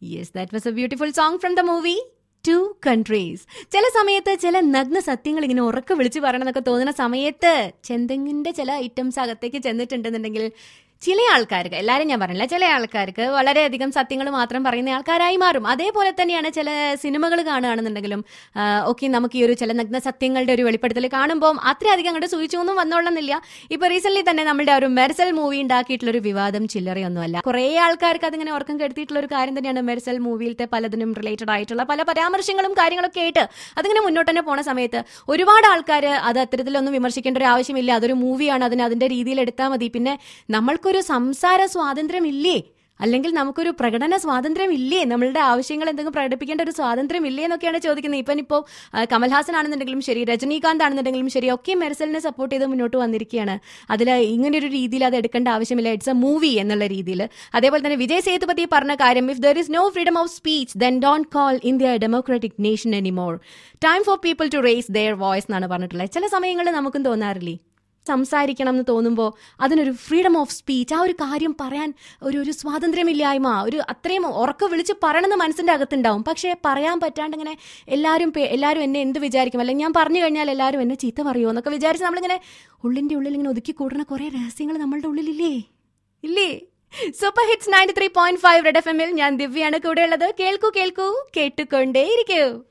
yes that was a beautiful song from the movie two countries ചില സമയത്ത് ചില നഗ്ന സത്യങ്ങൾ ഇങ്ങനെ ഉറക്കെ വിളിച്ചു പറയണമെന്നൊക്കെ തോന്നുന്ന സമയത്ത് ചെന്തെങ്ങിന്റെ ചില ഐറ്റംസ് അകത്തേക്ക് ചെന്നിട്ടുണ്ടെന്നുണ്ടെങ്കിൽ ചില ആൾക്കാർക്ക് എല്ലാവരും ഞാൻ പറഞ്ഞില്ല ചില ആൾക്കാർക്ക് വളരെയധികം സത്യങ്ങൾ മാത്രം പറയുന്ന ആൾക്കാരായി മാറും അതേപോലെ തന്നെയാണ് ചില സിനിമകൾ കാണുകയാണെന്നുണ്ടെങ്കിലും ഓക്കെ നമുക്ക് ഈ ഒരു ചില നഗ്ന സത്യങ്ങളുടെ ഒരു വെളിപ്പെടുത്തൽ കാണുമ്പോൾ അത്രയധികം അങ്ങോട്ട് സൂചിച്ചൊന്നും വന്നോളന്നില്ല ഇപ്പൊ റീസെന്റ് തന്നെ നമ്മുടെ ആ ഒരു മെർസൽ മൂവി ഉണ്ടാക്കിയിട്ടുള്ള ഒരു വിവാദം ചില്ലറയൊന്നുമല്ല കുറെ ആൾക്കാർക്ക് അതിങ്ങനെ ഉറക്കം കെടുത്തിയിട്ടുള്ള ഒരു കാര്യം തന്നെയാണ് മെർസൽ മൂവിയിലത്തെ പലതിനും റിലേറ്റഡ് ആയിട്ടുള്ള പല പരാമർശങ്ങളും കാര്യങ്ങളൊക്കെ ആയിട്ട് അതിങ്ങനെ മുന്നോട്ട് തന്നെ പോണ സമയത്ത് ഒരുപാട് ആൾക്കാർ അത് അത്തരത്തിലൊന്നും വിമർശിക്കേണ്ട ഒരു ആവശ്യമില്ല അതൊരു മൂവിയാണ് അതിന് അതിന്റെ രീതിയിൽ എടുത്താൽ മതി പിന്നെ നമ്മൾക്കൊരു സംസാര സ്വാതന്ത്ര്യം ഇല്ലേ അല്ലെങ്കിൽ നമുക്കൊരു പ്രകടന സ്വാതന്ത്ര്യം ഇല്ലേ നമ്മളുടെ ആവശ്യങ്ങൾ എന്തെങ്കിലും പ്രകടിപ്പിക്കേണ്ട ഒരു സ്വാതന്ത്ര്യം ഇല്ലേ എന്നൊക്കെയാണ് ചോദിക്കുന്നത് ഇപ്പം ഇപ്പോൾ കമൽഹാസൻ ആണെന്നുണ്ടെങ്കിലും ശരി രജനീകാന്ത് ആണെന്നുണ്ടെങ്കിലും ശരി ഒക്കെ മെർസലിനെ സപ്പോർട്ട് ചെയ്ത് മുന്നോട്ട് വന്നിരിക്കുകയാണ് അതിൽ ഇങ്ങനെ ഒരു രീതിയിൽ അത് എടുക്കേണ്ട ആവശ്യമില്ല ഇറ്റ്സ് എ മൂവി എന്നുള്ള രീതിയിൽ അതേപോലെ തന്നെ വിജയ് സേതുപതി പറഞ്ഞ കാര്യം if there is no freedom of speech then don't call India democratic nation anymore time for people to raise their voice എന്നാണ് പറഞ്ഞിട്ടുള്ളത് ചില സമയങ്ങളിൽ നമുക്കും തോന്നാറില്ലേ സംസാരിക്കണം എന്ന് തോന്നുമ്പോൾ അതിനൊരു ഫ്രീഡം ഓഫ് സ്പീച്ച് ആ ഒരു കാര്യം പറയാൻ ഒരു ഒരു സ്വാതന്ത്ര്യമില്ലായ്മ ഒരു അത്രയും ഉറക്കെ വിളിച്ച് പറയണമെന്ന് മനസ്സിന്റെ അകത്തുണ്ടാവും പക്ഷേ പറയാൻ പറ്റാണ്ട് ഇങ്ങനെ എല്ലാവരും പേ- എല്ലാവരും എന്നെ എന്ത് വിചാരിക്കും അല്ലെങ്കിൽ ഞാൻ പറഞ്ഞു കഴിഞ്ഞാൽ എല്ലാവരും എന്നെ ചീത്ത പറയുമോ എന്നൊക്കെ വിചാരിച്ച് നമ്മളിങ്ങനെ ഉള്ളിന്റെ ഉള്ളിൽ ഇങ്ങനെ ഒതുക്കി കൂടുന്ന കുറേ രഹസ്യങ്ങൾ നമ്മളുടെ ഉള്ളിലില്ലേ ഇല്ലേ super hits ninety three point five red F എമ്മിൽ ഞാൻ ദിവ്യാണ് കൂടെയുള്ളത് കേൾക്കൂ കേൾക്കൂ കേട്ടുകൊണ്ടേയിരിക്കൂ